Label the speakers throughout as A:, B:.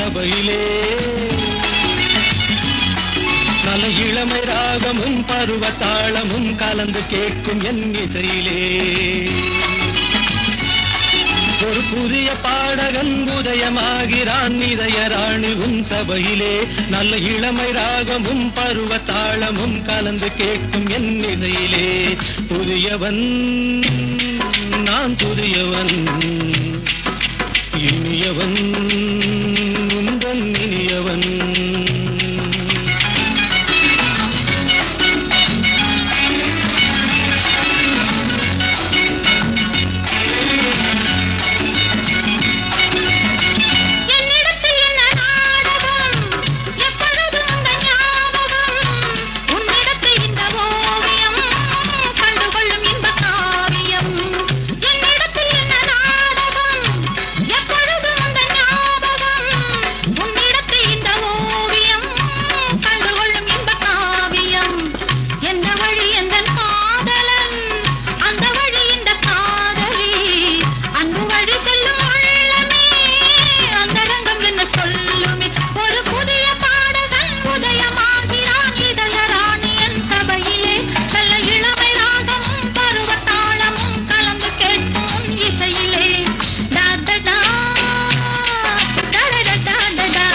A: சபையிலே நல்ல இளமை ராகமும் பருவ தாளமும் கலந்து கேட்கும் என் இசையிலே ஒரு புதிய பாடகன் உதயமாகிறான் இதய ராணி உன் சபையிலே நல்ல இளமை ராகமும் பருவ தாளமும் கலந்து கேட்கும் என் இசையிலே புதியவன் நான் புதியவன் இனியவன் உந்தன் இனியவன்
B: என்னிடத்தில் என்ன நாடகம் எப்பொழுதும் உங்கள் ஞாபகம் உன்னிடத்தில் இந்த ஓவியம் கண்டுகொள்ளும் இன்ப காவியம் என்னிடத்தில் என்ன நாடகம் எப்பொழுதும் உங்கள் ஞாபகம் உன்னிடத்தில் இந்த ஓவியம் கண்டுகொள்ளும் இன்ப காவியம் எந்த வழி எந்த காதலன் அந்த வழி இந்த காதலி அன்பு வழி செல்லும் உள்ளமே அந்த ரங்கம் என்ன சொல்லுமே ஒரு புதிய பாடகன் உதயமாகிறான் இதய ராணியன் சபையிலே நல்ல இளமை ராகமும் பருவ தாளமும் கலந்து கேட்கும் உன் இசையிலே டா டா டா டா டா டா டா டா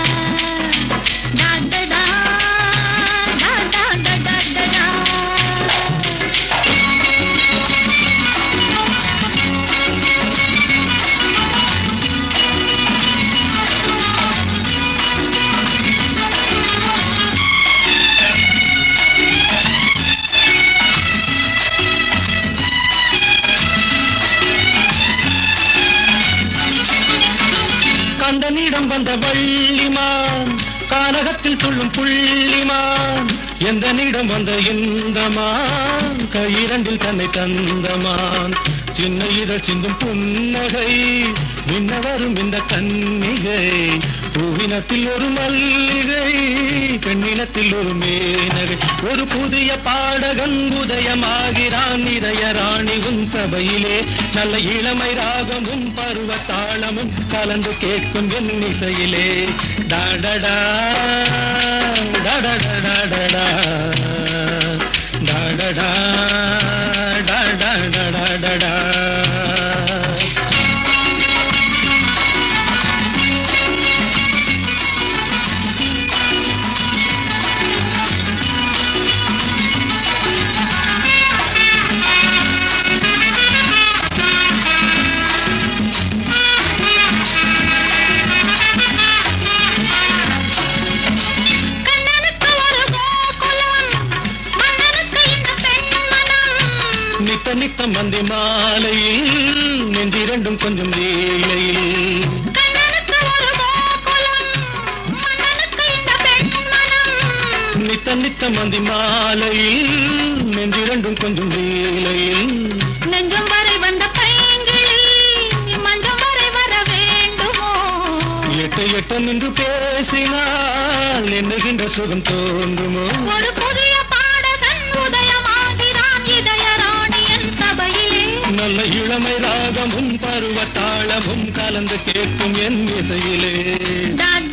B: டா டா டா டா டா டா டா டா
A: கண்டனிடம் வந்த வள்ளிமான் கானகத்தில் துள்ளும் புள்ளிமான் எந்த நிடம் வந்த இந்தமான் கையிரண்டில் தன்னை தந்தமான் சின்ன இதழ் சிந்தும் புன்னகை மின்ன வரும் இந்த கன்னிகை பூவினத்தில் ஒரு மல்லிகை பெண்ணினத்தில் ஒரு மேனகை ஒரு புதிய பாடகன் உதயமாகிறான் இதய ராணி உன் சபையிலே நல்ல இளமை ராகமும் பருவ தாளமும் கலந்து கேட்கும் என் இசையிலே டாடடா டடடடடடா டாடடா டடடடடடா
B: கண்ணனுக்கு ஒரு கோகுலம் மன்னனுக்கு இந்த பெண்மனம்
A: நித்த நித்தம் வந்தி மாலையில் நெஞ்சிரண்டும் கொஞ்சம் வேலையில்
B: கண்ணனுக்கு ஒரு கோகுலம் மன்னனுக்கு இந்த பெண்மனம்
A: நித்த நித்தம் வந்தி மாலையில் நெஞ்சிரண்டும் கொஞ்சம் வேலையில்
B: நெஞ்சம் வரை வந்த பைங்கிளி மஞ்சம் வரை வர வேண்டுமோ
A: எட்ட எட்ட நின்று பேசினால் எண்ணுகின்ற சுகம் தோன்றுமோ
B: ஒரு புதிய பாடகன் உதயமாகிறான் இதய ராணியன் சபையிலே
A: நல்ல இளமை ராகமும் பருவ தாளமும் கலந்து கேட்கும் என் இசையிலே
B: டா